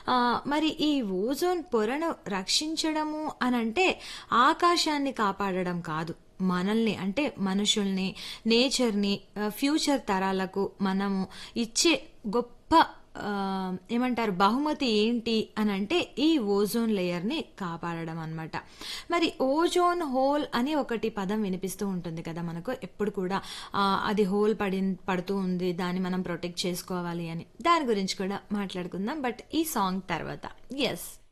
ఆ, మరి ఈ ఓజోన్ పొరను రక్షించడము అనంటే ఆకాశాన్ని కాపాడడం కాదు మనల్ని అంటే మనుషుల్ని నేచర్ని ఆ, ఫ్యూచర్ తరాలకు మనము ఇచ్చే గొప్ప ఆ, ఏమంటారు బహుమతి ఏంటి అని అంటే ఈ ఓజోన్ లేయర్ని కాపాడడం అన్నమాట మరి ఓజోన్ హోల్ అని ఒకటి పదం వినిపిస్తూ ఉంటుంది కదా మనకు ఎప్పుడు కూడా ఆ, అది హోల్ పడి పడుతూ ఉంది దాన్ని మనం ప్రొటెక్ట్ చేసుకోవాలి అని దాని గురించి కూడా మాట్లాడుకుందాం బట్ ఈ సాంగ్ తర్వాత ఎస్